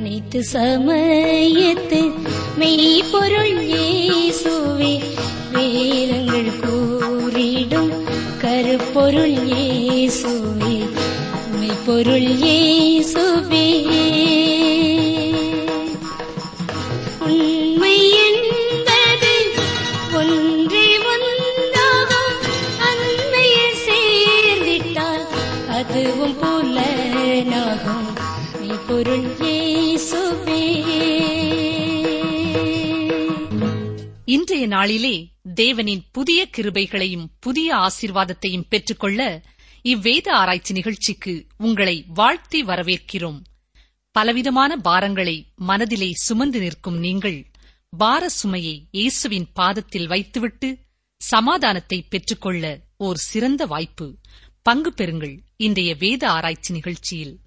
அனைத்து சமயத்து மெய்ப்பொருள் இயேசுவே வேதங்கள் கூறிடும் கருப்பொருள் இயேசுவே மெய்ப்பொருள் இயேசுவே உண்மை என்பது ஒன்றே ஒன்றாகும் அண்மையில் சேர்ந்திட்டால் அதுவும் புலனாகும் மெய்ப்பொருள் இயேசுவே இன்றைய நாளிலே தேவனின் புதிய கிருபைகளையும் புதிய ஆசீர்வாதத்தையும் பெற்றுக்கொள்ள இவ்வேத ஆராய்ச்சி நிகழ்ச்சிக்கு உங்களை வாழ்த்தி வரவேற்கிறோம் பலவிதமான பாரங்களை மனதிலே சுமந்து நிற்கும் நீங்கள் பார சுமையை இயேசுவின் பாதத்தில் வைத்துவிட்டு சமாதானத்தை பெற்றுக்கொள்ள ஓர் சிறந்த வாய்ப்பு பங்கு பெறுங்கள் இன்றைய வேத ஆராய்ச்சி நிகழ்ச்சியில்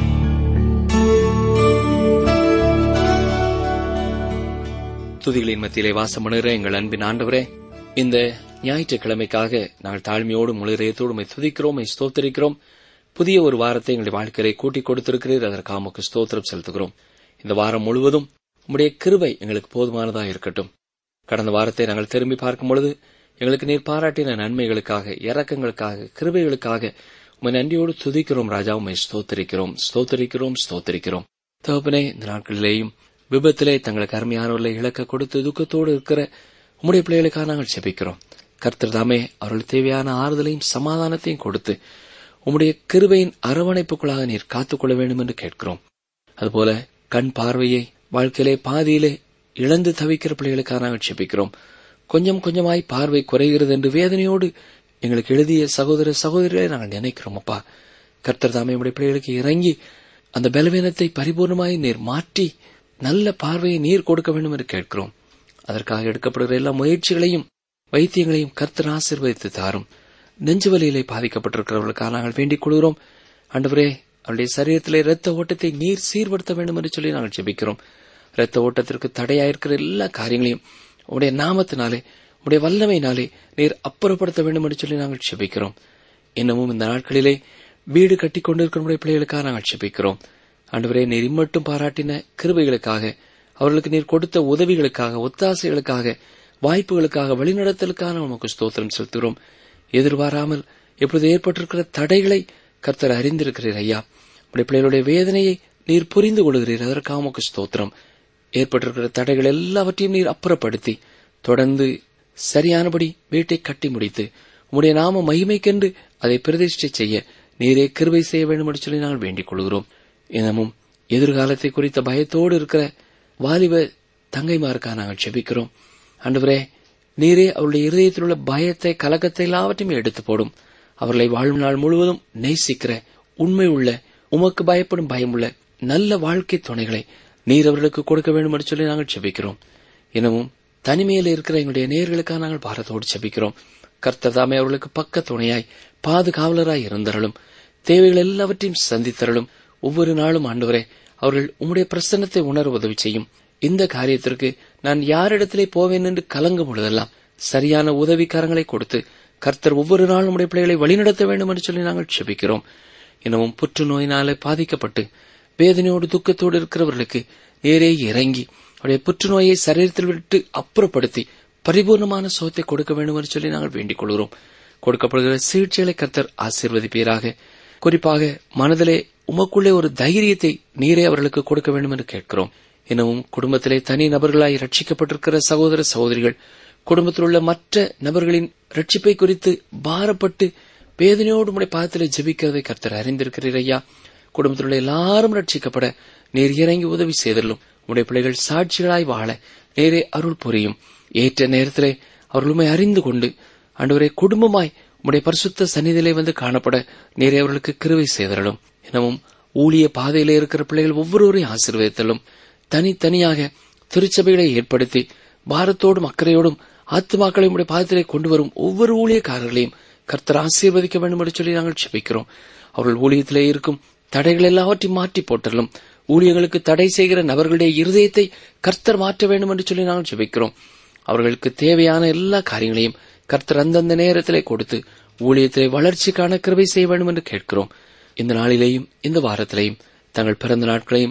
துதிகளின் மத்தியிலே வாசமணுகிற எங்கள் அன்பின் ஆண்டவரே இந்த ஞாயிற்றுக்கிழமைக்காக நாங்கள் தாழ்மையோடு முழுதயத்தோடு உம்மை துதிக்கிறோம் உம்மை ஸ்தோத்தரிக்கிறோம் புதிய ஒரு வாரத்தை எங்களுடைய வாழ்க்கையை கூட்டிக் கொடுத்திருக்கிறீர் அதற்காக உமக்கு ஸ்தோத்திரம் செலுத்துகிறோம் இந்த வாரம் முழுவதும் உம்முடைய கிருபை எங்களுக்கு போதுமானதாக இருக்கட்டும் கடந்த வாரத்தை நாங்கள் திரும்பி பார்க்கும் பொழுது எங்களுக்கு நீர் பாராட்டின நன்மைகளுக்காக இரக்கங்களுக்காக கிருபைகளுக்காக உம்மை நன்றியோடு துதிக்கிறோம் ராஜா உம்மை ஸ்தோத்தரிக்கிறோம் ஸ்தோத்தரிக்கிறோம் ஸ்தோத்தரிக்கிறோம் தகப்பனே இந்த நாட்களிலேயும் விபத்திலே தங்களுக்கு அருமையானவர்களை இழக்க கொடுத்து துக்கத்தோடு இருக்கிற உம்முடைய பிள்ளைகளுக்காக நாங்கள் செபிக்கிறோம் கர்த்தர் தாமே அவர்கள் தேவையான ஆறுதலையும் சமாதானத்தையும் கொடுத்து உம்முடைய கிருபையின் அரவணைப்புக்குள்ளாக நீர் காத்துக்கொள்ள வேண்டும் என்று கேட்கிறோம் அதுபோல கண் பார்வையை வாழ்க்கையிலே பாதியிலே இழந்து தவிக்கிற பிள்ளைகளுக்காக நாங்கள் செபிக்கிறோம் கொஞ்சம் கொஞ்சமாய் பார்வை குறைகிறது என்று வேதனையோடு எங்களுக்கு எழுதிய சகோதர சகோதரிகளை நாங்கள் நினைக்கிறோம் அப்பா கர்த்தர் தாமே உடைய பிள்ளைகளுக்கு இறங்கி அந்த பலவீனத்தை பரிபூர்ணமாய் நீர் மாற்றி நல்ல பார்வையை நீர் கொடுக்க வேண்டும் என்று கேட்கிறோம் அதற்காக எடுக்கப்படுகிற எல்லா முயற்சிகளையும் வைத்தியங்களையும் கர்த்தர் ஆசீர்வதித்து தாரும் நெஞ்சுவலியிலே பாதிக்கப்பட்டிருக்கிறவர்களுக்காக நாங்கள் வேண்டிக் கொள்கிறோம் ஆண்டவரே அவருடைய சரீரத்திலே இரத்த ஓட்டத்தை நீர் சீர்படுத்த வேண்டும் என்று சொல்லி நாங்கள் ஜெபிக்கிறோம் இரத்த ஓட்டத்திற்கு தடையாயிருக்கிற எல்லா காரியங்களையும் உடைய நாமத்தினாலே உடைய வல்லமையினாலே நீர் அப்புறப்படுத்த வேண்டும் என்று சொல்லி நாங்கள் செபிக்கிறோம் இன்னமும் இந்த நாட்களிலே வீடு கட்டி கொண்டிருக்கிற நம்முடைய பிள்ளைகளுக்காக நாங்கள் செபிக்கிறோம் ஆண்டவரே நீர் இம்மட்டும் பாராட்டின கிருபைகளுக்காக அவர்களுக்கு நீர் கொடுத்த உதவிகளுக்காக ஒத்தாசைகளுக்காக வாய்ப்புகளுக்காக வழிநடத்தலுக்காக உமக்கு ஸ்தோத்திரம் செலுத்துகிறோம் எதிர்பாராமல் எப்பொழுது ஏற்பட்டிருக்கிற தடைகளை கர்த்தர் அறிந்திருக்கிறீர் ஐயா உடைய பிள்ளைகளுடைய வேதனையை நீர் புரிந்து கொள்கிறீர் அதற்காக உமக்கு ஸ்தோத்திரம் ஏற்பட்டிருக்கிற தடைகள் எல்லாவற்றையும் நீர் அப்புறப்படுத்தி தொடர்ந்து சரியானபடி வீட்டை கட்டி முடித்து உம்முடைய நாம மகிமைக்கென்று அதை பிரதிஷ்டை செய்ய நீரே கிருபை செய்ய வேண்டும் என்று சொல்லி நாங்கள் வேண்டிக் கொள்கிறோம் இன்னமும் எதிர்காலத்தை குறித்த பயத்தோடு இருக்கிற வாலிப தங்கைமாருக்காக நாங்கள் செபிக்கிறோம் ஆண்டவரே நீரே அவருடைய இருதயத்தில் உள்ள பயத்தை கலக்கத்தை எல்லாவற்றையுமே எடுத்து போடும் அவர்களை வாழும் நாள் முழுவதும் நேசிக்கிற உண்மை உள்ள உமக்கு பயப்படும் பயமுள்ள நல்ல வாழ்க்கை துணைகளை நீர் அவர்களுக்கு கொடுக்க வேண்டும் என்று சொல்லி நாங்கள் செபிக்கிறோம் இன்னமும் தனிமையில் இருக்கிற எங்களுடைய நேர்களுக்காக நாங்கள் பாரத்தோடு செபிக்கிறோம் கர்த்தர் தாமே அவர்களுக்கு பக்க துணையாய் பாதுகாவலராய் இருந்தருளும் தேவைகள் எல்லாவற்றையும் சந்தித்தருளும் ஒவ்வொரு நாளும் ஆண்டவரே அவர்கள் உம்முடைய பிரசன்னத்தை உணர உதவி செய்யும் இந்த காரியத்திற்கு நான் யாரிடத்திலே போவேன் என்று கலங்கும் பொழுதெல்லாம் சரியான உதவிக்காரங்களை கொடுத்து கர்த்தர் ஒவ்வொரு நாளும் உடைய பிள்ளைகளை வழிநடத்த வேண்டும் என்று சொல்லி நாங்கள் செபிக்கிறோம் இன்னமும் புற்றுநோயினாலே பாதிக்கப்பட்டு வேதனையோடு துக்கத்தோடு இருக்கிறவர்களுக்கு நேரே இறங்கி அவருடைய புற்றுநோயை சரீரத்தில் விட்டு அப்புறப்படுத்தி பரிபூர்ணமான சுகத்தை கொடுக்க வேண்டும் என்று சொல்லி நாங்கள் வேண்டிக் கொள்கிறோம் கொடுக்கப்படுகிற சிகிச்சைகளை கர்த்தர் ஆசீர்வதிப்பீராக குறிப்பாக மனதிலே உமக்குள்ளே ஒரு தைரியத்தை நீரே அவர்களுக்கு கொடுக்க வேண்டும் என்று கேட்கிறோம் இன்னமும் குடும்பத்திலே தனி நபர்களாய் ரட்சிக்கப்பட்டிருக்கிற சகோதர சகோதரிகள் குடும்பத்தில் உள்ள மற்ற நபர்களின் ரட்சிப்பை குறித்து பாரப்பட்டு வேதனையோடு உடைய பாதத்திலே ஜெபிக்கிறதை கர்த்தர் அறிந்திருக்கிறீர் ஐயா குடும்பத்தில் உள்ள எல்லாரும் ரட்சிக்கப்பட நீர் இறங்கி உதவி செய்தலும் உடைய பிள்ளைகள் சாட்சிகளாய் வாழ நேரே அருள் புரியும் ஏற்ற நேரத்திலே அவர்களுமை அறிந்து கொண்டு ஆண்டவரே குடும்பமாய் உடைய பரிசுத்த சந்நிதியிலே வந்து காணப்பட நேரே அவர்களுக்கு கிருவை செய்தரலும் எனவும் ஊழிய பாதையிலே இருக்கிற பிள்ளைகள் ஒவ்வொருவரையும் ஆசீர்வதித்தலும் தனித்தனியாக திருச்சபைகளை ஏற்படுத்தி பாரத்தோடும் அக்கறையோடும் ஆத்துமாக்களை உடைய பாதத்திலே கொண்டு வரும் ஒவ்வொரு ஊழியக்காரர்களையும் கர்த்தர் ஆசீர்வதிக்க வேண்டும் என்று சொல்லி நாங்கள் செபிக்கிறோம் அவர்கள் ஊழியத்திலே இருக்கும் தடைகள் எல்லாவற்றையும் மாற்றி போட்டலும் ஊழியர்களுக்கு தடை செய்கிற நபர்களுடைய இருதயத்தை கர்த்தர் மாற்ற வேண்டும் என்று சொல்லி நாங்கள் ஜெபிக்கிறோம் அவர்களுக்கு தேவையான எல்லா காரியங்களையும் கர்த்தர் அந்தந்த நேரத்திலே கொடுத்து ஊழியத்திலே வளர்ச்சிக்கான கிருபை செய்ய வேண்டும் என்று கேட்கிறோம் இந்த நாளிலேயும் இந்த வாரத்திலேயும் தங்கள் பிறந்த நாட்களையும்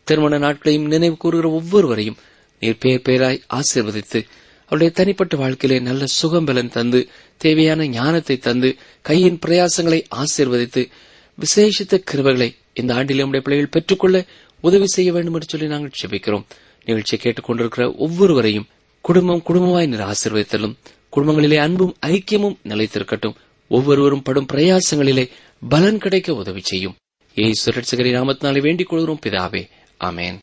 திருமண நாட்களையும் நினைவு கூறுகிற ஒவ்வொருவரையும் நீர் பேர் பேராய் ஆசீர்வதித்து அவருடைய தனிப்பட்ட வாழ்க்கையிலே நல்ல சுகம்பலன் தந்து தேவையான ஞானத்தை தந்து கையின் பிரயாசங்களை ஆசீர்வதித்து விசேஷித்த கிருபைகளை இந்த ஆண்டில் நம்முடைய பிள்ளைகள் பெற்றுக்கொள்ள உதவி செய்ய வேண்டும் என்று சொல்லி நாங்கள் செபிக்கிறோம் நிகழ்ச்சியை கேட்டுக்கொண்டிருக்கிற ஒவ்வொருவரையும் குடும்பம் குடும்பமாய் நீர் ஆசீர்வதித்தலும் குடும்பங்களிலே அன்பும் ஐக்கியமும் நிலைத்திருக்கட்டும் ஒவ்வொருவரும் படும் பிரயாசங்களிலே பலன் கிடைக்க உதவி செய்யும் ஏய் சுரட்சகரி நாமத்தினாலே வேண்டிக் கொள்கிறோம் பிதாவே ஆமேன்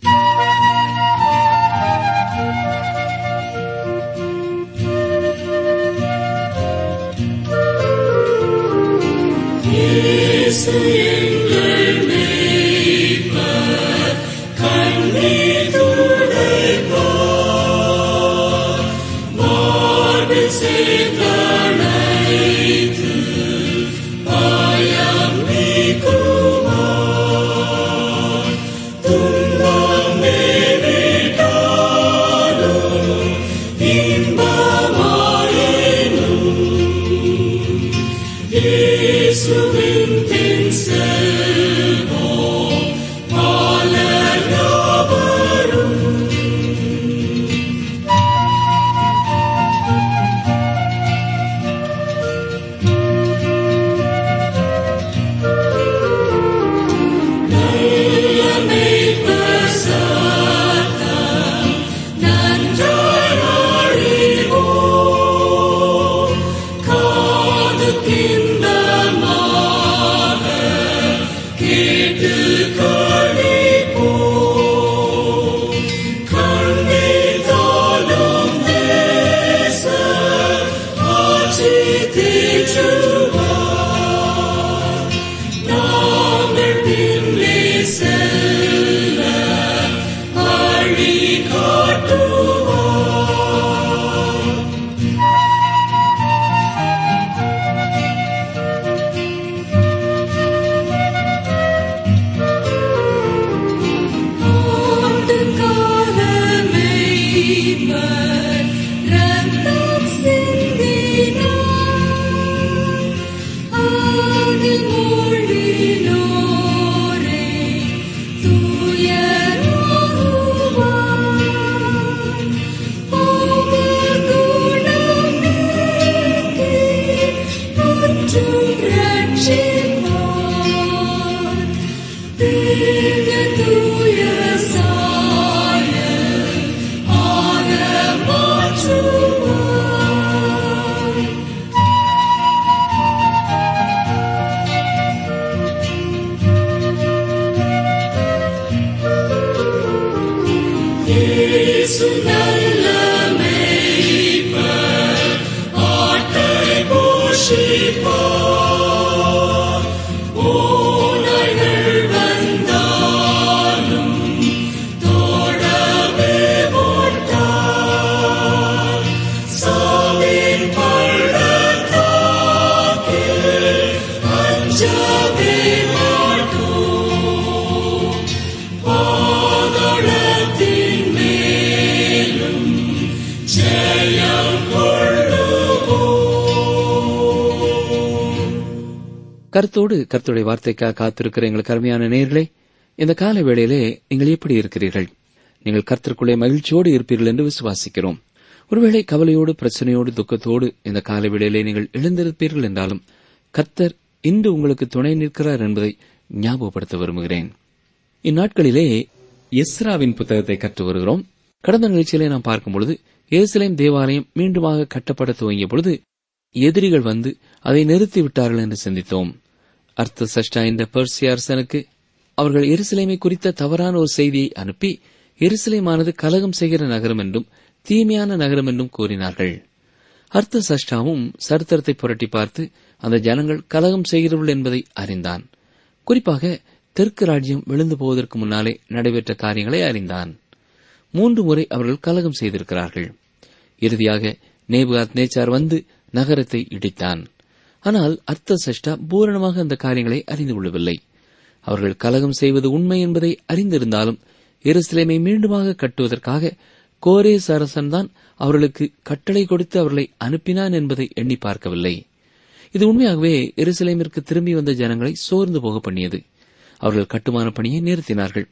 கருத்தோடு கருத்துடைய வார்த்தைக்காக காத்திருக்கிற எங்களுக்கு அருமையான நேர்களே இந்த கால வேளையிலே நீங்கள் எப்படி இருக்கிறீர்கள் நீங்கள் கர்த்தருக்குள்ளே மகிழ்ச்சியோடு இருப்பீர்கள் என்று விசுவாசிக்கிறோம் ஒருவேளை கவலையோடு பிரச்சனையோடு துக்கத்தோடு இந்த கால வேளையிலே நீங்கள் எழுந்திருப்பீர்கள் என்றாலும் கர்த்தர் இன்று உங்களுக்கு துணை நிற்கிறார் என்பதை ஞாபகப்படுத்த விரும்புகிறேன் இந்நாட்களிலே எஸ்ராவின் புத்தகத்தை கற்று வருகிறோம் கடந்த நிகழ்ச்சியிலே நாம் பார்க்கும்பொழுது எருசலேம் தேவாலயம் மீண்டுமாக கட்டப்பட துவங்கிய பொழுது எதிரிகள் வந்து அதை நிறுத்திவிட்டார்கள் என்று சிந்தித்தோம் அர்த்த சஷ்டா என்ற பெர்சிய அரசனுக்கு அவர்கள் எருசலேமை குறித்த தவறான ஒரு செய்தியை அனுப்பி எருசலேமானது கலகம் செய்கிற நகரம் என்றும் தீமையான நகரம் என்றும் கூறினார்கள் அர்த்த சஷ்டாவும் சரித்திரத்தை புரட்டி பார்த்து அந்த ஜனங்கள் கலகம் செய்கிறவர்கள் என்பதை அறிந்தான் குறிப்பாக தெற்கு ராஜ்யம் விழுந்து போவதற்கு முன்னாலே நடைபெற்ற காரியங்களை அறிந்தான் மூன்று முறை அவர்கள் கலகம் செய்திருக்கிறார்கள் இறுதியாக நேபுகாத் நேச்சார் வந்து நகரத்தை இடித்தான் ஆனால் அர்த்த சஷ்டா பூரணமாக அந்த காரியங்களை அறிந்து கொள்ளவில்லை அவர்கள் கலகம் செய்வது உண்மை என்பதை அறிந்திருந்தாலும் எருசலேமை மீண்டுமாக கட்டுவதற்காக கோரேஸ் அரசன் தான் அவர்களுக்கு கட்டளை கொடுத்து அவர்களை அனுப்பினான் என்பதை எண்ணி பார்க்கவில்லை இது உண்மையாகவே எருசலேமிற்கு திரும்பி வந்த ஜனங்களை சோர்ந்து போக பண்ணியது அவர்கள் கட்டுமான பணியை நிறுத்தினார்கள்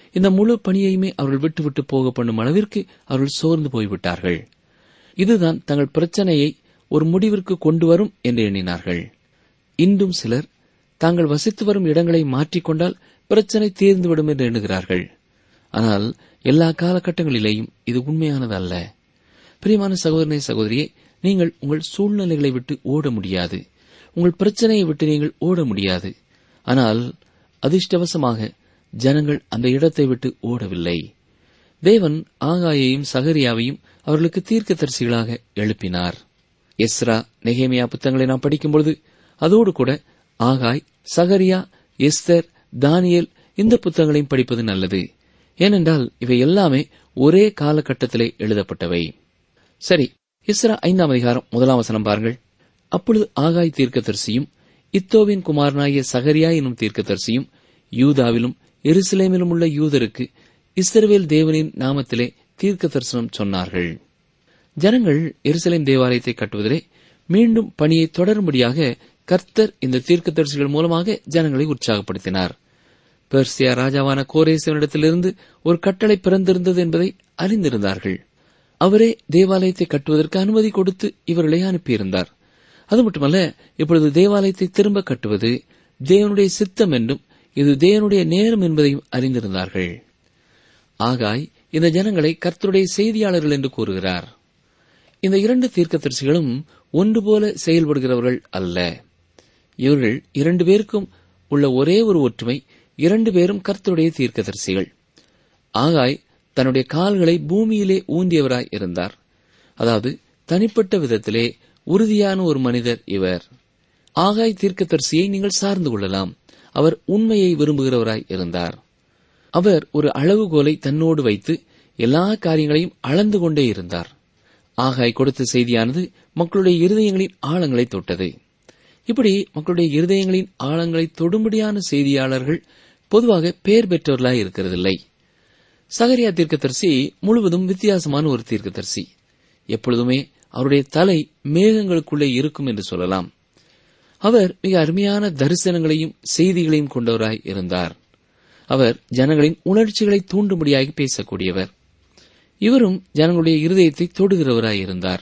இந்த முழு பணியையுமே அவர்கள் விட்டுவிட்டு போக பண்ணும் அளவிற்கு அவர்கள் சோர்ந்து போய்விட்டார்கள் இதுதான் தங்கள் பிரச்சனையை ஒரு முடிவிற்கு கொண்டு வரும் என்று எண்ணினார்கள் இன்றும் சிலர் தாங்கள் வசித்து வரும் இடங்களை மாற்றிக்கொண்டால் பிரச்சனை தீர்ந்துவிடும் என்று எண்ணுகிறார்கள் ஆனால் எல்லா காலகட்டங்களிலேயும் இது உண்மையானது அல்ல பிரியமான சகோதரனை சகோதரியே நீங்கள் உங்கள் சூழ்நிலைகளை விட்டு ஓட முடியாது உங்கள் பிரச்சனையை விட்டு நீங்கள் ஓட முடியாது ஆனால் அதிர்ஷ்டவசமாக ஜனங்கள் அந்த இடத்தை விட்டு ஓடவில்லை தேவன் ஆகாயையும் சகரியாவையும் அவர்களுக்கு தீர்க்கதரிசிகளாக எழுப்பினார் எஸ்ரா நெகேமியா புத்தகங்களை நாம் படிக்கும்பொழுது அதோடு கூட ஆகாய் சகரியா எஸ்தர் தானியேல் இந்த புத்தகங்களையும் படிப்பது நல்லது ஏனென்றால் இவை எல்லாமே ஒரே காலகட்டத்திலே எழுதப்பட்டவை சரி இஸ்ரா ஐந்தாம் அதிகாரம் முதலாம் வசனம் பாருங்கள் அப்பொழுது ஆகாய் தீர்க்கதரிசியும் இத்தோவின் குமாரனாகிய சகரியா எனும் தீர்க்கதரிசியும் யூதாவிலும் எருசலேமிலும் உள்ள யூதருக்கு இஸ்ரவேல் தேவனின் நாமத்திலே தீர்க்க தரிசனம் சொன்னார்கள் ஜனங்கள் எருசலேம் தேவாலயத்தை கட்டுவதிலே மீண்டும் பணியை தொடரும்படியாக கர்த்தர் இந்த தீர்க்கதரிசிகள் மூலமாக ஜனங்களை உற்சாகப்படுத்தினார் பெர்சியா ராஜாவான கோரேசவனிடத்திலிருந்து ஒரு கட்டளை பிறந்திருந்தது என்பதை அறிந்திருந்தார்கள் அவரே தேவாலயத்தை கட்டுவதற்கு அனுமதி கொடுத்து இவர்களை அனுப்பியிருந்தார் அது மட்டுமல்ல இப்பொழுது தேவாலயத்தை திரும்ப கட்டுவது தேவனுடைய சித்தம் என்றும் இது தேவனுடைய நேரம் என்பதையும் அறிந்திருந்தார்கள் ஆகாய் இந்த ஜனங்களை கர்த்தருடைய செய்தியாளர்கள் என்று கூறுகிறார் இந்த இரண்டு தீர்க்கதரிசிகளும் ஒன்று போல செயல்படுகிறவர்கள் அல்ல இவர்கள் இரண்டு பேருக்கும் உள்ள ஒரே ஒரு ஒற்றுமை இரண்டு பேரும் கர்த்தருடைய தீர்க்கதரிசிகள் ஆகாய் தன்னுடைய கால்களை பூமியிலே ஊந்தியவராய் இருந்தார் அதாவது தனிப்பட்ட விதத்திலே உறுதியான ஒரு மனிதர் இவர் ஆகாய் தீர்க்கதரிசியை நீங்கள் சார்ந்து கொள்ளலாம் அவர் உண்மையை விரும்புகிறவராய் இருந்தார் அவர் ஒரு அளவுகோலை தன்னோடு வைத்து எல்லா காரியங்களையும் அளந்து கொண்டே இருந்தார் ஆகாய் கொடுத்த செய்தியானது மக்களுடைய இருதயங்களின் ஆழங்களை தொட்டது இப்படி மக்களுடைய இருதயங்களின் ஆழங்களை தொடும்படியான செய்தியாளர்கள் பொதுவாக பெயர் பெற்றவர்களாய் இருக்கிறதில்லை சகரியா தீர்க்கதரிசி முழுவதும் வித்தியாசமான ஒரு தீர்க்கதரிசி எப்பொழுதுமே அவருடைய தலை மேகங்களுக்குள்ளே இருக்கும் என்று சொல்லலாம் அவர் மிக அருமையான தரிசனங்களையும் செய்திகளையும் கொண்டவராய் இருந்தார் அவர் ஜனங்களின் உணர்ச்சிகளை தூண்டும்படியாக பேசக்கூடியவர் இவரும் ஜனங்களுடைய இருதயத்தை தொடுகிறவராய் இருந்தார்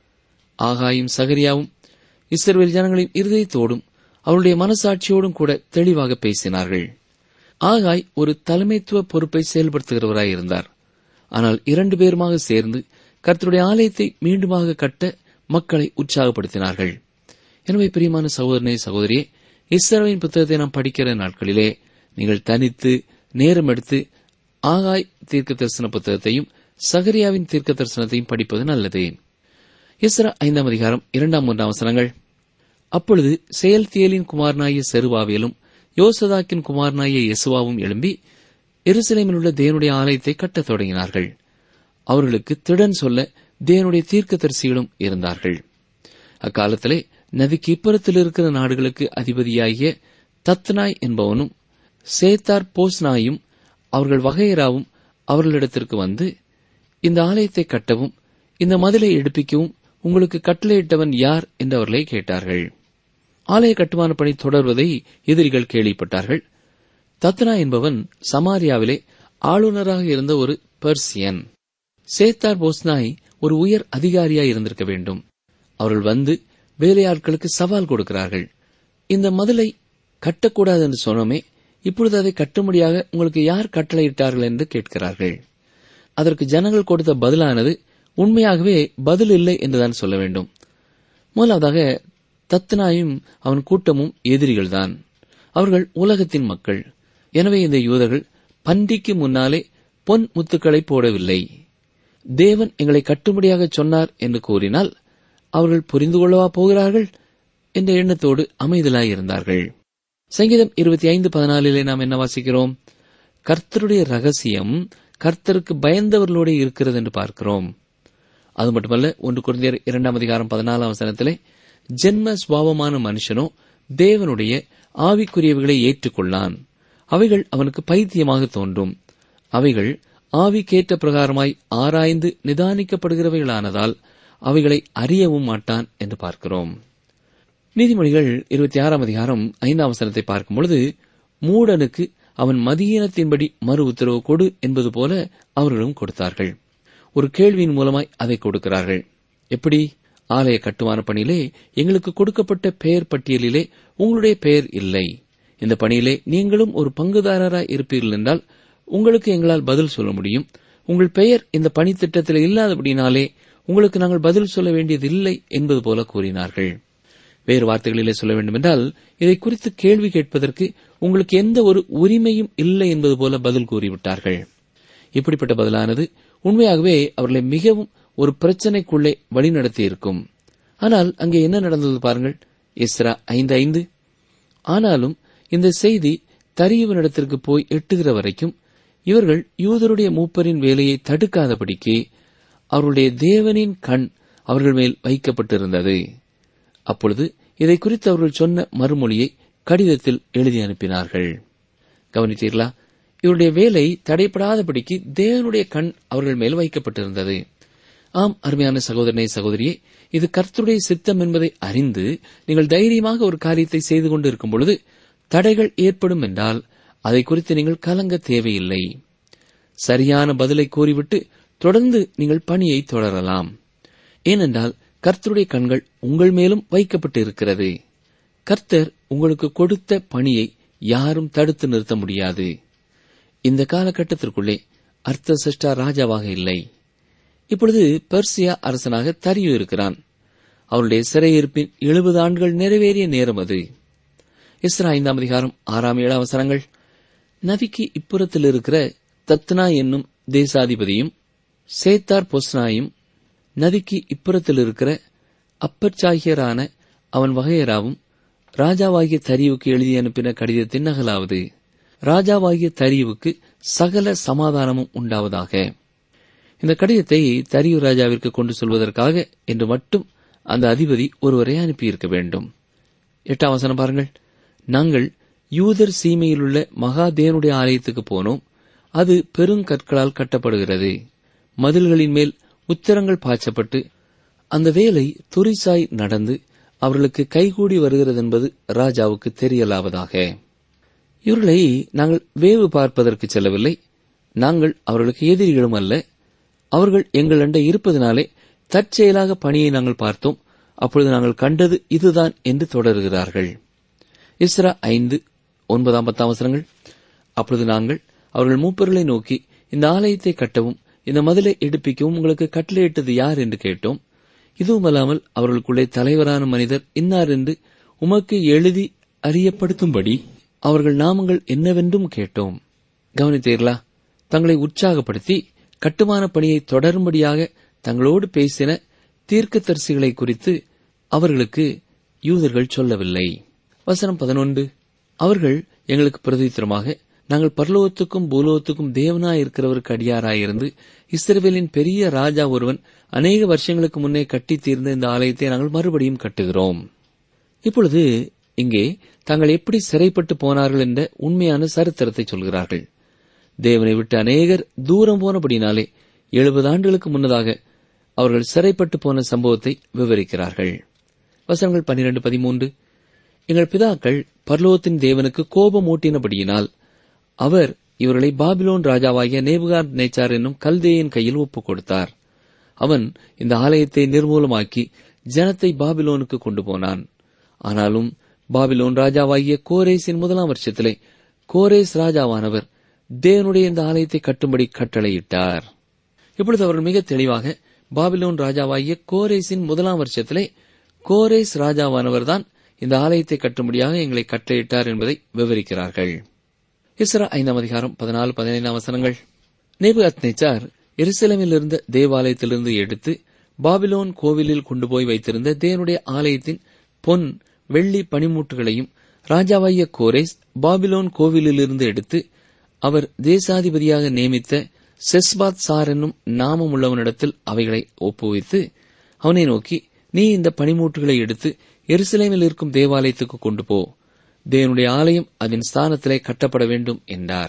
ஆகாயும் சகரியாவும் இஸ்ரவேல் ஜனங்களின் இருதயத்தோடும் அவருடைய மனசாட்சியோடும் கூட தெளிவாக பேசினார்கள் ஆகாய் ஒரு தலைமைத்துவ பொறுப்பை செயல்படுத்துகிறவராய் இருந்தார் ஆனால் இரண்டு பேருமாக சேர்ந்து கர்த்தருடைய ஆலயத்தை மீண்டுமாக கட்ட மக்களை உற்சாகப்படுத்தினார்கள் எனவே பிரியமான சகோதரனே சகோதரியே இஸ்ரவேலின் புத்தகத்தை நாம் படிக்கிற நாட்களிலே நீங்கள் தனித்து நேரம் எடுத்து ஆகாய் தீர்க்க தரிசன புத்தகத்தையும் சகரியாவின் தீர்க்க தரிசனத்தையும் படிப்பது நல்லது இஸ்ரா ஐந்தாம் அதிகாரம் இரண்டாம் மூன்றாம் வசனங்கள் அப்பொழுது செயல்தியலின் குமாரனாகிய செருவாவியலும் யோசதாக்கின் குமாரனாகிய யெசுவாவும் எழும்பி எருசலேமில் உள்ள தேவனுடைய ஆலயத்தை கட்டத் தொடங்கினார்கள் அவர்களுக்கு திடன் சொல்ல தேவனுடைய தீர்க்கதரிசிகளும் இருந்தார்கள் அக்காலத்திலே நதிக்கு இப்புறத்தில் இருக்கிற நாடுகளுக்கு அதிபதியாகிய தத்னாய் என்பவனும் சேத்தார் போஸ்னாயும் அவர்கள் வகையராவும் அவர்களிடத்திற்கு வந்து இந்த ஆலயத்தை கட்டவும் இந்த மதிலை எடுப்பிக்கவும் உங்களுக்கு கட்டளையிட்டவன் யார் என்று அவர்களை கேட்டார்கள் ஆலய கட்டுமான பணி தொடர்வதை எதிரிகள் கேள்விப்பட்டார்கள் தத்னா என்பவன் சமாரியாவிலே ஆளுநராக இருந்த ஒரு பெர்சியன் சேத்தார் போஸ்னாய் ஒரு உயர் அதிகாரியாய் இருந்திருக்க வேண்டும் அவர்கள் வந்து வேலையாட்களுக்கு சவால் கொடுக்கிறார்கள் இந்த மதிலை கட்டக்கூடாது என்று சொன்னோமே இப்பொழுது அதை கட்டும்படியாக உங்களுக்கு யார் கட்டளையிட்டார்கள் என்று கேட்கிறார்கள் அதற்கு ஜனங்கள் கொடுத்த பதிலானது உண்மையாகவே பதில் இல்லை என்றுதான் சொல்ல வேண்டும் முதலாவதாக தத்னாயும் அவன் கூட்டமும் எதிரிகள்தான் அவர்கள் உலகத்தின் மக்கள் எனவே இந்த யூதர்கள் பன்றிக்கு முன்னாலே பொன் முத்துக்களை போடவில்லை தேவன் எங்களை கட்டும்படியாக சொன்னார் என்று கூறினால் அவர்கள் புரிந்து கொள்ளவா போகிறார்கள் என்ற எண்ணத்தோடு அமைதலாய் இருந்தார்கள் சங்கீதம் இருபத்தி ஐந்து பதினாலிலே நாம் என்ன வாசிக்கிறோம் கர்த்தருடைய ரகசியம் கர்த்தருக்கு பயந்தவர்களோடு இருக்கிறது என்று பார்க்கிறோம் அது மட்டுமல்ல ஒன்று குழந்தையர் இரண்டாம் அதிகாரம் பதினாலாம் வசனத்திலே ஜென்ம சுவாவமான மனுஷனோ தேவனுடைய ஆவிக்குரியவைகளை ஏற்றுக்கொள்ளான் அவைகள் அவனுக்கு பைத்தியமாக தோன்றும் அவைகள் ஆவிக்கேற்ற பிரகாரமாய் ஆராய்ந்து நிதானிக்கப்படுகிறவைகளானதால் அவைகளை அறியவும் மாட்டான் என்று பார்க்கிறோம் நீதிமொழிகள் இருபத்தி ஆறாம் அதிகாரம் ஐந்தாம் வசனத்தை பார்க்கும் பொழுது மூடனுக்கு அவன் மதியீனத்தின்படி மறு உத்தரவு கொடு என்பது போல அவர்களும் கொடுத்தார்கள் ஒரு கேள்வியின் மூலமாய் அதை கொடுக்கிறார்கள் எப்படி ஆலய கட்டுமான பணியிலே எங்களுக்கு கொடுக்கப்பட்ட பெயர் பட்டியலிலே உங்களுடைய பெயர் இல்லை இந்த பணியிலே நீங்களும் ஒரு பங்குதாரராய் இருப்பீர்கள் என்றால் உங்களுக்கு எங்களால் பதில் சொல்ல முடியும் உங்கள் பெயர் இந்த பணித்திட்டத்தில் இல்லாதபடினாலே உங்களுக்கு நாங்கள் பதில் சொல்ல வேண்டியதில்லை என்பது போல கூறினார்கள் வேறு வார்த்தைகளிலே சொல்ல வேண்டுமென்றால் இதை குறித்து கேள்வி கேட்பதற்கு உங்களுக்கு எந்த ஒரு உரிமையும் இல்லை என்பது போல பதில் கூறிவிட்டார்கள் இப்படிப்பட்ட பதிலானது உண்மையாகவே அவர்களை மிகவும் ஒரு பிரச்சனைக்குள்ளே வழிநடத்தி இருக்கும் ஆனால் அங்கே என்ன நடந்தது பாருங்கள் இஸ்ரா ஐந்து ஐந்து ஆனாலும் இந்த செய்தி தரியவனிடத்திற்கு போய் எட்டுகிற வரைக்கும் இவர்கள் யூதருடைய மூப்பரின் வேலையை தடுக்காதபடிக்கு அவருடைய தேவனின் கண் அவர்கள் மேல் வைக்கப்பட்டிருந்தது அப்பொழுது இதை குறித்து அவர்கள் சொன்ன மறுமொழியை கடிதத்தில் எழுதி அனுப்பினார்கள் கவனித்தீர்களா இவருடைய வேலை தடைப்படாதபடிக்கு தேவனுடைய கண் அவர்கள் மேல் வைக்கப்பட்டிருந்தது ஆம் அருமையான சகோதரனே சகோதரியே இது கர்த்தருடைய சித்தம் என்பதை அறிந்து நீங்கள் தைரியமாக ஒரு காரியத்தை செய்து கொண்டு இருக்கும் பொழுது தடைகள் ஏற்படும் என்றால் அதை குறித்து நீங்கள் கலங்க தேவையில்லை சரியான பதிலை கூறிவிட்டு தொடர்ந்து நீங்கள் பணியை தொடரலாம் ஏனென்றால் கர்த்தருடைய கண்கள் உங்கள் மேலும் வைக்கப்பட்டு இருக்கிறது கர்த்தர் உங்களுக்கு கொடுத்த பணியை யாரும் தடுத்து நிறுத்த முடியாது இந்த காலகட்டத்திற்குள்ளே அர்த்த சஷ்டா ராஜாவாக இல்லை இப்பொழுது பெர்சியா அரசனாக தரியு இருக்கிறான் அவருடைய சிறையிருப்பின் எழுபது ஆண்டுகள் நிறைவேறிய நேரம் அது இஸ்ரா ஐந்தாம் அதிகாரம் ஆறாம் ஏழாம் அவசரங்கள் நதிக்கு இப்புறத்தில் இருக்கிற தத்னா என்னும் தேசாதிபதியும் சேத்தார் பொஸ்னாயும் நதிக்கு இப்புறத்தில் இருக்கிற அப்பற்சாகியரான அவன் வகையராவும் ராஜாவாகிய தரிவுக்கு எழுதி அனுப்பின கடிதத்தின் நகலாவது ராஜாவாகிய தரிவுக்கு சகல சமாதானமும் உண்டாவதாக இந்த கடிதத்தை தரியு ராஜாவிற்கு கொண்டு சொல்வதற்காக என்று மட்டும் அந்த அதிபதி ஒருவரை அனுப்பியிருக்க வேண்டும் எட்டாம் வசனம் பாருங்கள் நாங்கள் யூதர் சீமையிலுள்ள மகாதேவனுடைய ஆலயத்துக்கு போனோம் அது பெருங்கற்களால் கட்டப்படுகிறது மதில்களின் மேல் உத்தரங்கள் பாய்ச்சப்பட்டு அந்த வேலை துரிசாய் நடந்து அவர்களுக்கு கைகூடி வருகிறது என்பது ராஜாவுக்கு தெரியலாவதாக இவர்களை நாங்கள் வேவு பார்ப்பதற்கு செல்லவில்லை நாங்கள் அவர்களுக்கு எதிரிகளும் அல்ல அவர்கள் எங்கள் அண்டை இருப்பதனாலே தற்செயலாக பணியை நாங்கள் பார்த்தோம் அப்பொழுது நாங்கள் கண்டது இதுதான் என்று தொடர்கிறார்கள் இஸ்ரா ஐந்து ஒன்பதாம் பத்தாம் அவசரங்கள் அப்பொழுது நாங்கள் அவர்கள் மூப்பர்களை நோக்கி இந்த ஆலயத்தை கட்டவும் இந்த மதிலை எடுப்பிக்கவும் உங்களுக்கு கட்டளையிட்டது யார் என்று கேட்டோம் இதுவும் அல்லாமல் அவர்களுக்குள்ளே தலைவரான மனிதர் இன்னார் என்று உமக்கு எழுதி அறியப்படுத்தும்படி அவர்கள் நாமங்கள் என்னவென்றும் கேட்டோம் கவனித்தீர்களா தங்களை உற்சாகப்படுத்தி கட்டுமான பணியை தொடரும்படியாக தங்களோடு பேசின தீர்க்கதரிசிகளை குறித்து அவர்களுக்கு யூதர்கள் சொல்லவில்லை வசனம் பதினொன்று அவர்கள் எங்களுக்கு பிரதித்திரமாக நாங்கள் பரலோகத்துக்கும் பூலோகத்துக்கும் தேவனாய் இருக்கிறவருக்கு அடியாராயிருந்து இஸ்ரவேலின் பெரிய ராஜா ஒருவன் அநேக வருஷங்களுக்கு முன்னே கட்டித் தீர்ந்த இந்த ஆலயத்தை நாங்கள் மறுபடியும் கட்டுகிறோம் இப்பொழுது இங்கே தாங்கள் எப்படி சிறைப்பட்டு போனார்கள் என்ற உண்மையான சரித்திரத்தை சொல்கிறார்கள் தேவனை விட்டு அநேகர் தூரம் போனபடினாலே எழுபது ஆண்டுகளுக்கு முன்னதாக அவர்கள் சிறைப்பட்டு போன சம்பவத்தை விவரிக்கிறார்கள் வசனங்கள் பன்னிரண்டு பதிமூன்று எங்கள் பிதாக்கள் பர்லோகத்தின் தேவனுக்கு கோபம் ஊட்டினபடியினால் அவர் இவர்களை பாபிலோன் ராஜாவாகிய நேபுகார் நேச்சார் என்னும் கல்தேயின் கையில் ஒப்புக் கொடுத்தார் அவன் இந்த ஆலயத்தை நிர்மூலமாக்கி ஜனத்தை பாபிலோனுக்கு கொண்டு போனான் ஆனாலும் பாபிலோன் ராஜாவாகிய கோரேஸின் முதலாம் வருஷத்திலே கோரேஸ் ராஜாவானவர் தேவனுடைய இந்த ஆலயத்தை கட்டும்படி கட்டளையிட்டார் இப்பொழுது அவர்கள் மிக தெளிவாக பாபிலோன் ராஜாவாகிய கோரேஸின் முதலாம் வருஷத்திலே கோரேஸ் ராஜாவானவர்தான் இந்த ஆலயத்தை கட்டும்படியாக எங்களை கட்டளையிட்டார் என்பதை விவரிக்கிறார்கள் இஸ்ரா ஐந்தாம் அதிகாரம் பதினாலு பதினைந்தாம் வசனங்கள் நேபுகாத் நேச்சார் எருசலேமில் இருந்த தேவாலயத்திலிருந்து எடுத்து பாபிலோன் கோவிலில் கொண்டு போய் வைத்திருந்த தேவனுடைய ஆலயத்தின் பொன் வெள்ளி பனிமூட்டுகளையும் ராஜாவாகிய கோரேஸ் பாபிலோன் கோவிலிலிருந்து எடுத்து அவர் தேசாதிபதியாக நியமித்த செஸ்பாத் சார் என்னும் நாமம் உள்ளவனிடத்தில் அவைகளை ஒப்புவித்து அவனை நோக்கி நீ இந்த பனிமூட்டுகளை எடுத்து எருசலேமில் இருக்கும் தேவாலயத்துக்கு கொண்டு போ தேவனுடைய ஆலயம் அதன் ஸ்தானத்திலே கட்டப்பட வேண்டும் என்றார்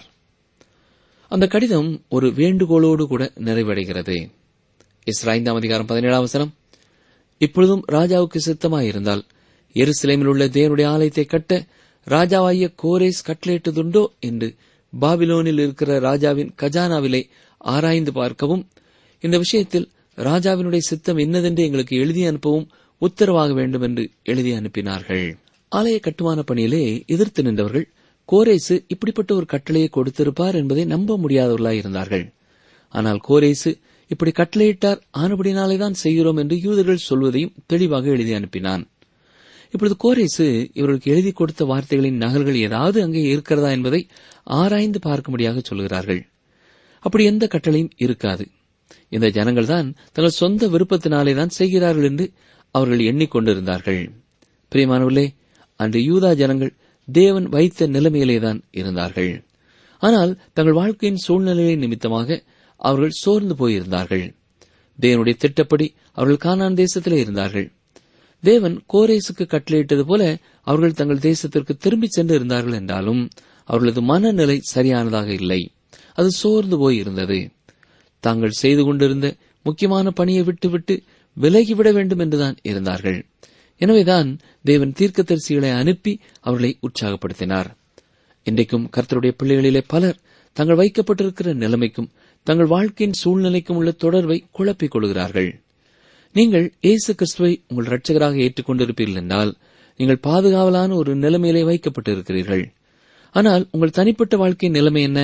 அந்த கடிதம் ஒரு வேண்டுகோளோடு கூட நிறைவடைகிறது இஸ்ராய்ந்தாம் அதிகாரம் பதினேழாம் வசனம் இப்பொழுதும் ராஜாவுக்கு சித்தமாயிருந்தால் எருசலேமில் உள்ள தேவனுடைய ஆலயத்தை கட்ட ராஜாவாகிய கோரேஸ் கட்டளையிட்டதுண்டோ என்று பாபிலோனில் இருக்கிற ராஜாவின் கஜானாவிலே ஆராய்ந்து பார்க்கவும் இந்த விஷயத்தில் ராஜாவினுடைய சித்தம் என்னதென்று எங்களுக்கு எழுதி அனுப்பவும் உத்தரவாக வேண்டும் என்று எழுதி அனுப்பினார்கள் ஆலய கட்டுமான பணியிலே எதிர்த்து நின்றவர்கள் கோரேசு இப்படிப்பட்ட ஒரு கட்டளையை கொடுத்திருப்பார் என்பதை நம்ப முடியாதவர்களாய் இருந்தார்கள் ஆனால் கோரேசு இப்படி கட்டளையிட்டார் ஆனபடினாலேதான் செய்கிறோம் என்று யூதர்கள் சொல்வதையும் தெளிவாக எழுதி அனுப்பினான் இப்பொழுது கோரேசு இவர்களுக்கு எழுதி கொடுத்த வார்த்தைகளின் நகல்கள் ஏதாவது அங்கே இருக்கிறதா என்பதை ஆராய்ந்து பார்க்கும்படியாக சொல்கிறார்கள் அப்படி எந்த கட்டளையும் இருக்காது இந்த ஜனங்கள் தான் தங்கள் சொந்த விருப்பத்தினாலே தான் செய்கிறார்கள் என்று அவர்கள் எண்ணிக்கொண்டிருந்தார்கள் பிரியமானவர்களே அன்று யூதா ஜனங்கள் தேவன் வைத்த நிலைமையிலேதான் இருந்தார்கள் ஆனால் தங்கள் வாழ்க்கையின் சூழ்நிலையை நிமித்தமாக அவர்கள் சோர்ந்து போயிருந்தார்கள் தேவனுடைய திட்டப்படி அவர்கள் கானான் தேசத்திலே இருந்தார்கள் தேவன் கோரேசுக்கு கட்டளையிட்டது போல அவர்கள் தங்கள் தேசத்திற்கு திரும்பிச் சென்று இருந்தார்கள் என்றாலும் அவர்களது மனநிலை சரியானதாக இல்லை அது சோர்ந்து போய் இருந்தது தாங்கள் செய்து கொண்டிருந்த முக்கியமான பணியை விட்டுவிட்டு விலகிவிட வேண்டும் என்றுதான் இருந்தார்கள் எனவேதான் தேவன் தீர்க்கதரிசிகளை அனுப்பி அவர்களை உற்சாகப்படுத்தினார் இன்றைக்கும் கர்த்தருடைய பிள்ளைகளிலே பலர் தங்கள் வைக்கப்பட்டிருக்கிற நிலைமைக்கும் தங்கள் வாழ்க்கையின் சூழ்நிலைக்கும் உள்ள தொடர்பை குழப்பிக் கொள்கிறார்கள் நீங்கள் இயேசு கிறிஸ்துவை உங்கள் இரட்சகராக ஏற்றுக்கொண்டிருப்பீர்கள் என்றால் நீங்கள் பாதுகாவலான ஒரு நிலைமையிலே வைக்கப்பட்டிருக்கிறீர்கள் ஆனால் உங்கள் தனிப்பட்ட வாழ்க்கையின் நிலைமை என்ன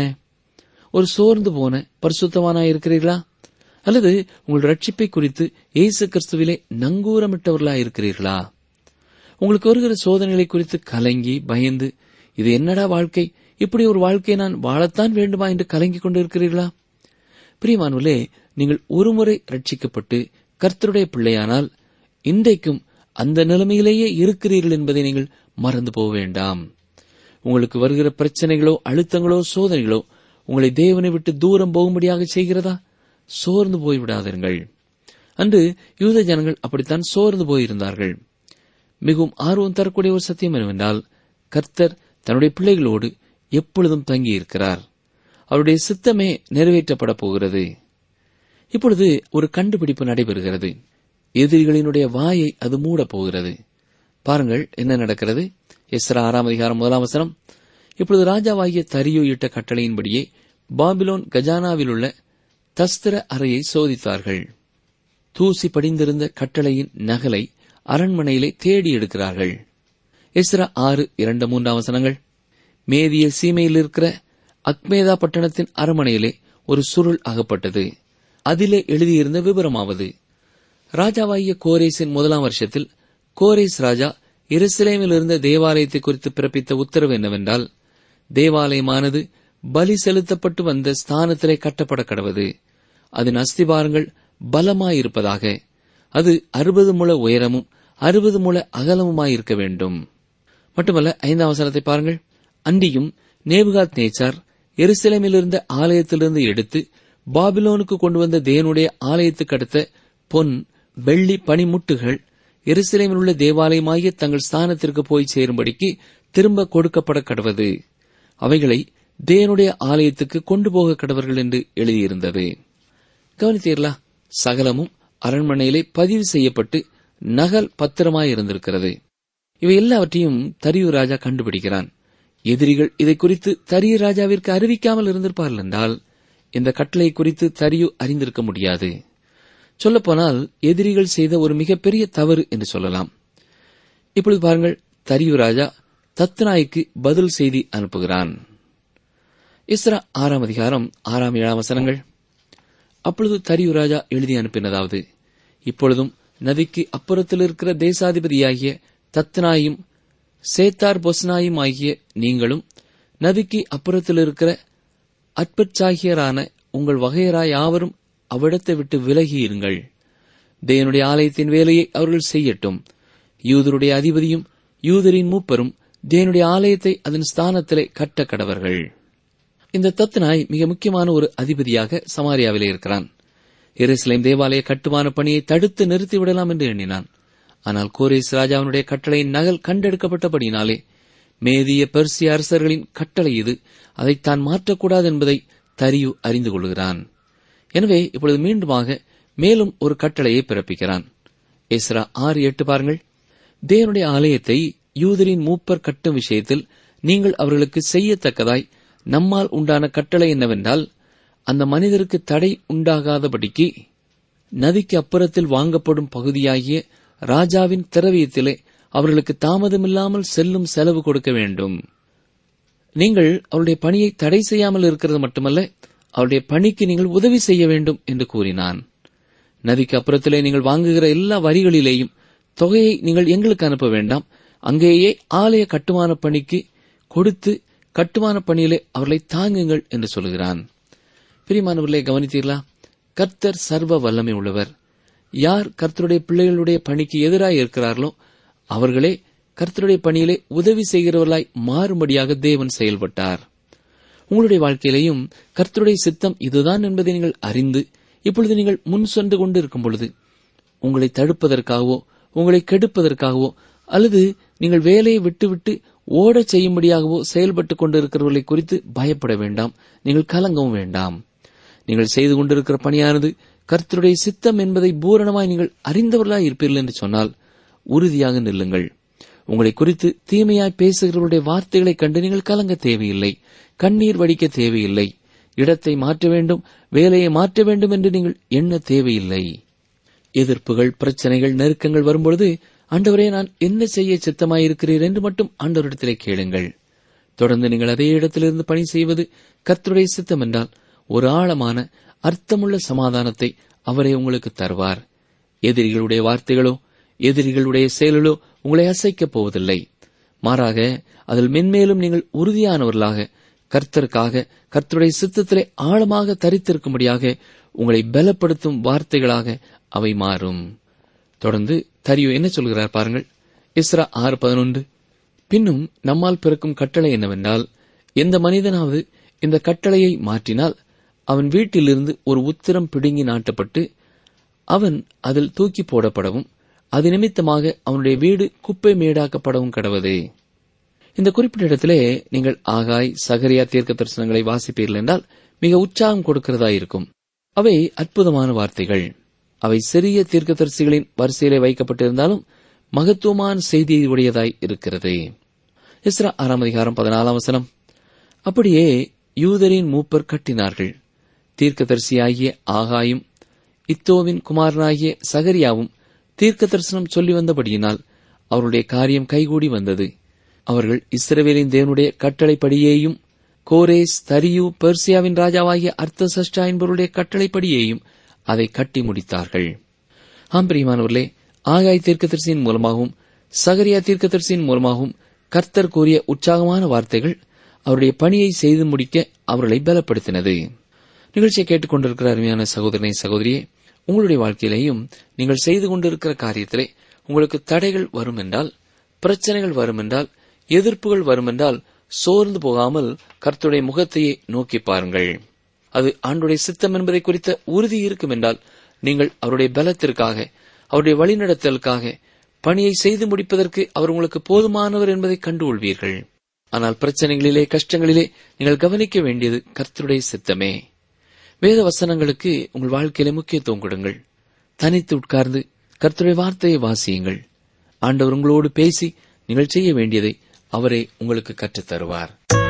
ஒரு சோர்ந்து போன பரிசுத்தவானா இருக்கிறீர்களா அல்லது உங்கள் ரட்சிப்பை குறித்து இயேசு கிறிஸ்துவிலே நங்கூரமிட்டவர்களா இருக்கிறீர்களா உங்களுக்கு வருகிற சோதனைகளை குறித்து கலங்கி பயந்து இது என்னடா வாழ்க்கை இப்படி ஒரு வாழ்க்கையை நான் வாழத்தான் வேண்டுமா என்று கலங்கிக் கொண்டிருக்கிறீர்களா பிரியமானவர்களே நீங்கள் ஒருமுறை ரட்சிக்கப்பட்டு கர்த்தருடைய பிள்ளையானால் இன்றைக்கும் அந்த நிலைமையிலேயே இருக்கிறீர்கள் என்பதை நீங்கள் மறந்து போக வேண்டாம் உங்களுக்கு வருகிற பிரச்சனைகளோ அழுத்தங்களோ சோதனைகளோ உங்களை தேவனை விட்டு தூரம் போகும்படியாக செய்கிறதா சோர்ந்து போய்விடாதீர்கள் அன்று யூத ஜனங்கள் அப்படித்தான் சோர்ந்து போயிருந்தார்கள் மிகவும் ஆர்வம் தரக்கூடிய ஒரு சத்தியம் என்னவென்றால் கர்த்தர் தன்னுடைய பிள்ளைகளோடு எப்பொழுதும் தங்கியிருக்கிறார் அவருடைய சித்தமே நிறைவேற்றப்பட போகிறது இப்பொழுது ஒரு கண்டுபிடிப்பு நடைபெறுகிறது எதிரிகளினுடைய வாயை அது மூடப் போகிறது பாருங்கள் என்ன நடக்கிறது எஸ்ரா ஆறாம் அதிகாரம் முதலாம் வசனம் இப்பொழுது ராஜாவாகிய தரியு இட்ட கட்டளையின்படியே பாபிலோன் கஜானாவில் உள்ள தஸ்திர அறையை சோதித்தார்கள் தூசி படிந்திருந்த கட்டளையின் நகலை அரண்மனையிலே தேடி எடுக்கிறார்கள் எஸ்ரா ஆறு இரண்டு மூன்றாம் வசனங்கள் மேதிய சீமையில் இருக்கிற அக்மேதா பட்டணத்தின் அரண்மனையிலே ஒரு சுருள் அகப்பட்டது அதிலே எழுதியிருந்த விவரமாவது ராஜாவாகிய கோரேஸின் முதலாம் வருஷத்தில் கோரேஸ் ராஜா எருசலேமில் இருந்த தேவாலயத்தை குறித்து பிறப்பித்த உத்தரவு என்னவென்றால் தேவாலயமானது பலி செலுத்தப்பட்டு வந்த ஸ்தானத்திலே கட்டப்பட கடவது அதன் அஸ்திபாரங்கள் பலமாயிருப்பதாக அது அறுபது முழ உயரமும் அறுபது முழ அகலமுமாயிருக்க வேண்டும் மட்டுமல்ல ஐந்தாம் வசனத்தை பாருங்கள் அன்றியும் நேபுகாத் நேச்சார் எருசலேமில் இருந்த ஆலயத்திலிருந்து எடுத்து பாபிலோனுக்கு கொண்டு வந்த தேவனுடைய ஆலயத்துக்கு அடுத்த பொன் வெள்ளி பனிமுட்டுகள் எருசலேமில் உள்ள தேவாலயமாகிய தங்கள் ஸ்தானத்திற்கு போய் சேரும்படிக்கு திரும்ப கொடுக்கப்பட கடவது அவைகளை தேவனுடைய ஆலயத்துக்கு கொண்டு போக கடவர்கள் என்று எழுதியிருந்தது கவனித்தீர்களா சகலமும் அரண்மனையிலே பதிவு செய்யப்பட்டு நகல் பத்திரமாய் இருந்திருக்கிறது இவை எல்லாவற்றையும் தரியு ராஜா கண்டுபிடிக்கிறான் எதிரிகள் இதை குறித்து தரிய ராஜாவிற்கு அறிவிக்காமல் இருந்திருப்பார்கள் என்றால் இந்த கட்டளை குறித்து தரியு அறிந்திருக்க முடியாது சொல்லப்போனால் எதிரிகள் செய்த ஒரு மிகப்பெரிய தவறு என்று சொல்லலாம் இப்பொழுது பாருங்கள் தரியு ராஜா தத்நாய்க்கு பதில் செய்தி அனுப்புகிறான் இஸ்ரா ஆறாம் அதிகாரம் ஆறாம் ஏழாம் வசனங்கள் அப்பொழுது தரியு ராஜா எழுதி அனுப்பினதாவது இப்பொழுதும் நதிக்கு அப்புறத்தில் இருக்கிற தேசாதிபதியாகிய தத்னாயும் சேத்தார் பொஸ்னாயும் ஆகிய நீங்களும் நதிக்கு அப்புறத்தில் இருக்கிற அற்பச்சாகியரான உங்கள் வகையராய் யாவரும் அவ்விடத்தை விட்டு விலகி இருங்கள் தேவனுடைய ஆலயத்தின் வேலையை அவர்கள் செய்யட்டும் யூதருடைய அதிபதியும் யூதரின் மூப்பரும் தேவனுடைய ஆலயத்தை அதன் ஸ்தானத்திலே கட்ட கடவர்கள் இந்த தத்னாய் மிக முக்கியமான ஒரு அதிபதியாக சமாரியாவிலே இருக்கிறான் எருசலேம் தேவாலய கட்டுமான பணியை தடுத்து நிறுத்திவிடலாம் என்று எண்ணினான் ஆனால் கோரேஸ் ராஜாவினுடைய கட்டளையின் நகல் கண்டெடுக்கப்பட்டபடியினாலே மேதிய பெர்சிய அரசர்களின் கட்டளை இது அதை தான் மாற்றக்கூடாது என்பதை தரியு அறிந்து கொள்கிறான் எனவே இப்பொழுது மீண்டுமாக மேலும் ஒரு கட்டளையை பிறப்பிக்கிறான் எஸ்ரா ஆறு எட்டு பாருங்கள் தேவனுடைய ஆலயத்தை யூதரின் மூப்பர் கட்டும் விஷயத்தில் நீங்கள் அவர்களுக்கு செய்யத்தக்கதாய் நம்மால் உண்டான கட்டளை என்னவென்றால் அந்த மனிதருக்கு தடை உண்டாகாதபடிக்கு நதிக்கு அப்புறத்தில் வாங்கப்படும் பகுதியாகிய ராஜாவின் திரவியத்திலே அவர்களுக்கு தாமதமில்லாமல் செல்லும் செலவு கொடுக்க வேண்டும் நீங்கள் அவருடைய பணியை தடை செய்யாமல் இருக்கிறது மட்டுமல்ல அவருடைய பணிக்கு நீங்கள் உதவி செய்ய வேண்டும் என்று கூறினான் நதிக்கு அப்புறத்திலே நீங்கள் வாங்குகிற எல்லா வரிகளிலேயும் தொகையை நீங்கள் எங்களுக்கு அனுப்ப வேண்டாம் அங்கேயே ஆலய கட்டுமான பணிக்கு கொடுத்து கட்டுமான பணியிலே அவர்களை தாங்குங்கள் என்று சொல்கிறான் பிரிமானவர்களே கவனித்தீர்களா கர்த்தர் சர்வ வல்லமை உள்ளவர் யார் கர்த்தருடைய பிள்ளைகளுடைய பணிக்கு எதிராக இருக்கிறார்களோ அவர்களே கர்த்தருடைய பணியிலே உதவி செய்கிறவர்களாய் மாறும்படியாக தேவன் செயல்பட்டார் உங்களுடைய வாழ்க்கையிலேயும் கர்த்தருடைய சித்தம் இதுதான் என்பதை நீங்கள் அறிந்து இப்பொழுது நீங்கள் முன் சென்று கொண்டு இருக்கும் பொழுது உங்களை தடுப்பதற்காகவோ உங்களை கெடுப்பதற்காகவோ அல்லது நீங்கள் வேலையை விட்டுவிட்டு ஓடச் செய்யும்படியாகவோ செயல்பட்டுக் கொண்டிருக்கிறவர்களை குறித்து பயப்பட வேண்டாம் நீங்கள் கலங்கவும் வேண்டாம் நீங்கள் செய்து கொண்டிருக்கிற பணியானது கர்த்தருடைய சித்தம் என்பதை பூரணமாய் நீங்கள் அறிந்தவர்களாய் இருப்பீர்கள் என்று சொன்னால் உறுதியாக நில்லுங்கள் உங்களை குறித்து தீமையாய் பேசுகிறவருடைய வார்த்தைகளைக் கண்டு நீங்கள் கலங்க தேவையில்லை கண்ணீர் வடிக்க தேவையில்லை இடத்தை மாற்ற வேண்டும் வேலையை மாற்ற வேண்டும் என்று நீங்கள் எண்ண தேவையில்லை எதிர்ப்புகள் பிரச்சனைகள் நெருக்கங்கள் வரும்பொழுது ஆண்டவரே நான் என்ன செய்ய சித்தமாயிருக்கிறீர் என்று மட்டும் ஆண்டவரிடத்திலே கேளுங்கள் தொடர்ந்து நீங்கள் அதே இடத்திலிருந்து பணி செய்வது கர்த்தருடைய சித்தம் என்றால் ஒரு ஆழமான அர்த்தமுள்ள சமாதானத்தை அவரே உங்களுக்கு தருவார் எதிரிகளுடைய வார்த்தைகளோ எதிரிகளுடைய செயல்களோ உங்களை அசைக்கப் போவதில்லை மாறாக அதில் மென்மேலும் நீங்கள் உறுதியானவர்களாக கர்த்தருக்காக கர்த்தருடைய சித்தத்திலே ஆழமாக தரித்திருக்கும்படியாக உங்களை பலப்படுத்தும் வார்த்தைகளாக அவை மாறும் தொடர்ந்து தரியோ என்ன சொல்கிறார் பாருங்கள் இஸ்ரா ஆறு பதினொன்று பின்னும் நம்மால் பிறக்கும் கட்டளை என்னவென்றால் எந்த மனிதனாவது இந்த கட்டளையை மாற்றினால் அவன் வீட்டிலிருந்து ஒரு உத்திரம் பிடுங்கி நாட்டப்பட்டு அவன் அதில் தூக்கி போடப்படவும் அது நிமித்தமாக அவனுடைய வீடு குப்பை மேடாக்கப்படவும் கடவது இந்த குறிப்பிட்ட இடத்திலே நீங்கள் ஆகாய் சகரியா தீர்க்க தரிசனங்களை வாசிப்பீர்கள் என்றால் மிக உற்சாகம் கொடுக்கிறதா இருக்கும் அவை அற்புதமான வார்த்தைகள் அவை சிறிய தீர்க்கதரிசிகளின் வரிசையிலே வைக்கப்பட்டிருந்தாலும் மகத்துவமான செய்தியை உடையதாய் இருக்கிறது இஸ்ரா ஆறாம் அதிகாரம் பதினாலாம் வசனம் அப்படியே யூதரின் மூப்பர் கட்டினார்கள் தீர்க்கதரிசியாகிய ஆகாயும் இத்தோவின் குமாரனாகிய சகரியாவும் தீர்க்க தரிசனம் சொல்லி வந்தபடியினால் அவருடைய காரியம் கைகூடி வந்தது அவர்கள் இஸ்ரவேலின் தேவனுடைய கட்டளைப்படியேயும் கோரேஸ் தரியு பெர்சியாவின் ராஜாவாகிய அர்த்தசஷ்டா என்பவருடைய கட்டளைப்படியேயும் அதை கட்டி முடித்தார்கள் ஆம் பிரியமானவர்களே ஆகாய் தீர்க்கதரிசியின் மூலமாகவும் சகரியா தீர்க்கதரிசியின் மூலமாகவும் கர்த்தர் கூறிய உற்சாகமான வார்த்தைகள் அவருடைய பணியை செய்து முடிக்க அவர்களை பலப்படுத்தினது நிகழ்ச்சியை கேட்டுக்கொண்டிருக்கிற அருமையான சகோதரனை சகோதரியே உங்களுடைய வாழ்க்கையிலேயும் நீங்கள் செய்து கொண்டிருக்கிற காரியத்திலே உங்களுக்கு தடைகள் வரும் என்றால் பிரச்சனைகள் வரும் என்றால் எதிர்ப்புகள் வரும் என்றால் சோர்ந்து போகாமல் கர்த்தருடைய முகத்தையே நோக்கி பாருங்கள் அது ஆண்டுடைய சித்தம் என்பதை குறித்த உறுதி இருக்கும் என்றால் நீங்கள் அவருடைய பலத்திற்காக அவருடைய வழிநடத்தலுக்காக பணியை செய்து முடிப்பதற்கு அவர் உங்களுக்கு போதுமானவர் என்பதை கண்டுகொள்வீர்கள் ஆனால் பிரச்சனைகளிலே கஷ்டங்களிலே நீங்கள் கவனிக்க வேண்டியது கர்த்தருடைய சித்தமே வேத வசனங்களுக்கு உங்கள் வாழ்க்கையில முக்கியத்துவம் கொடுங்கள் தனித்து உட்கார்ந்து கர்த்தருடைய வார்த்தையை வாசியுங்கள் ஆண்டவர் உங்களோடு பேசி நீங்கள் செய்ய வேண்டியதை அவரே உங்களுக்கு கற்றுத் தருவார்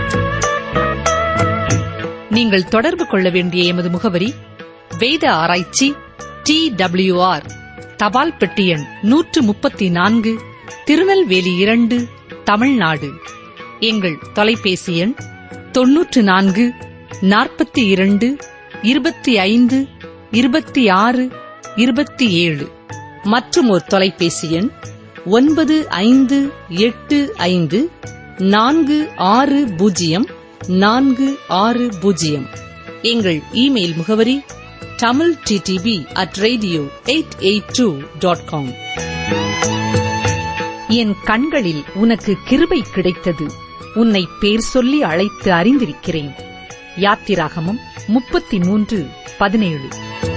நீங்கள் தொடர்பு கொள்ள வேண்டிய எமது முகவரி வேத ஆராய்ச்சி டி ஆர் தபால் பெட்டி எண் நூற்று முப்பத்தி நான்கு திருநெல்வேலி இரண்டு தமிழ்நாடு எங்கள் தொலைபேசி எண் தொன்னூற்று நான்கு நாற்பத்தி இரண்டு இருபத்தி ஐந்து இருபத்தி ஆறு இருபத்தி ஏழு மற்றும் ஒரு தொலைபேசி எண் ஒன்பது ஐந்து எட்டு ஐந்து நான்கு ஆறு பூஜ்ஜியம் நான்கு ஆறு பூஜ்ஜியம் எங்கள் இமெயில் முகவரி Tamil DTP at radio eight eight two dot com என் கண்களில் உனக்கு கிருபை கிடைத்தது உன்னை பேர் சொல்லி அழைத்து அறிந்திருக்கிறேன் யாத்திராகமம் முப்பத்தி மூன்று பதினேழு